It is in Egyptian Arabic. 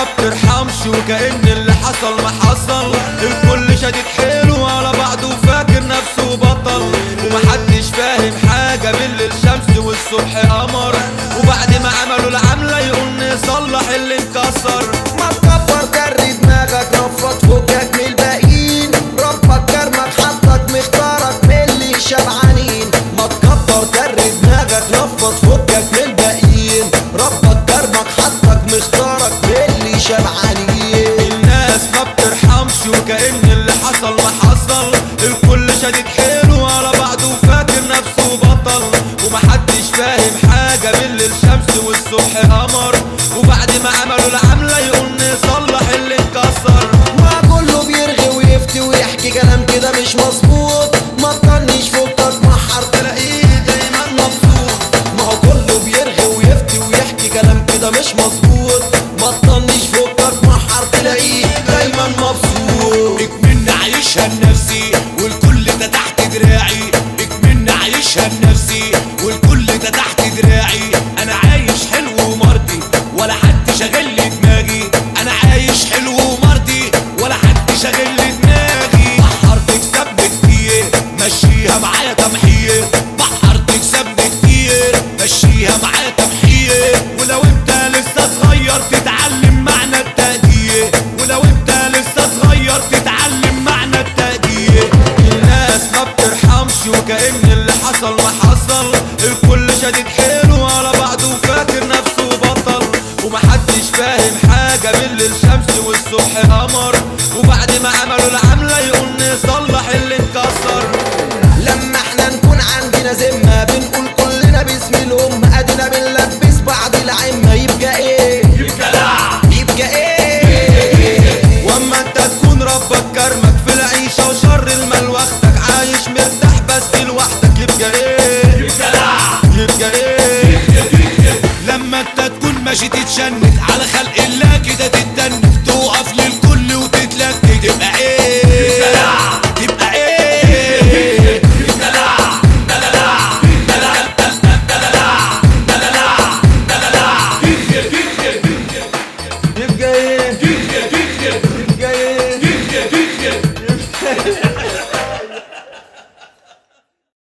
بترحمش وكأن اللي حصل ما حصل الكل شديد حيله على بعضه وفاكر نفسه بطل ومحدش فاهم حاجة بالليل شمس والصبح قمر وبعد ما عملوا العملة يقول نصلح اللي انكسر ما تكبر جري دماغك نفض فوقك من الباقيين ربك كرمك حطك مختارك من اللي شبعانين ما تكبر جري دماغك نفض فوقك من الباقيين ربك كرمك حطك مختارك من اللي شبعانين الناس ما بترحمش وكأن اللي حصل ما حصل الكل شديد حيله على بعضه وفاكر نفسه بطل ومحدش فاهم حاجة بالليل شمس والصبح قمر وبعد ما عملوا العملة يقول نصلح اللي انكسر ما كله بيرغي ويفتي ويحكي كلام كده مش مظبوط ما تطنش فوقك محر تلاقيه دايما مبسوط ما هو كله بيرغي ويفتي ويحكي كلام كده مش مظبوط ما تطنش فوقك محر تلاقيه دايما مبسوط اكملنا عايشها لنفسي والكل ده تحت دراعي اكملنا عايشها لنفسي والكل ده تحت دراعي انا عايش حلو ومرضي ولا حد شاغل لي دماغي انا عايش حلو ومرضي ولا حد شاغل لي دماغي بحر تكسبني كتير مشيها معايا تمحير بحر تكسبني كتير مشيها معايا تمحير ولو انت لسه صغير تتعلم معنى التقدير ولو انت لسه صغير تتعلم معنى التقدير الناس ما بترحمش وكأن اللي حصل ما حصل الكل شديد حيله على بعضه وفاكر نفسه بطل ومحدش فاهم حاجة بالليل شمس والصبح قمر وبعد ما عملوا العملة يقول نصلح اللي انكسر لما احنا نكون عندنا ذمة بنقول كلنا باسم الأم أدينا بنلبس بعض العمة يبقى ايه يبقى لا يبقى ايه واما انت تكون ربك كرمك في العيشة وشر المال واخدك عايش مرتاح بس لوحدك يبقى ايه يبقى لا يبقى ايه لما انت تكون ماشي تتشنت على خلق الله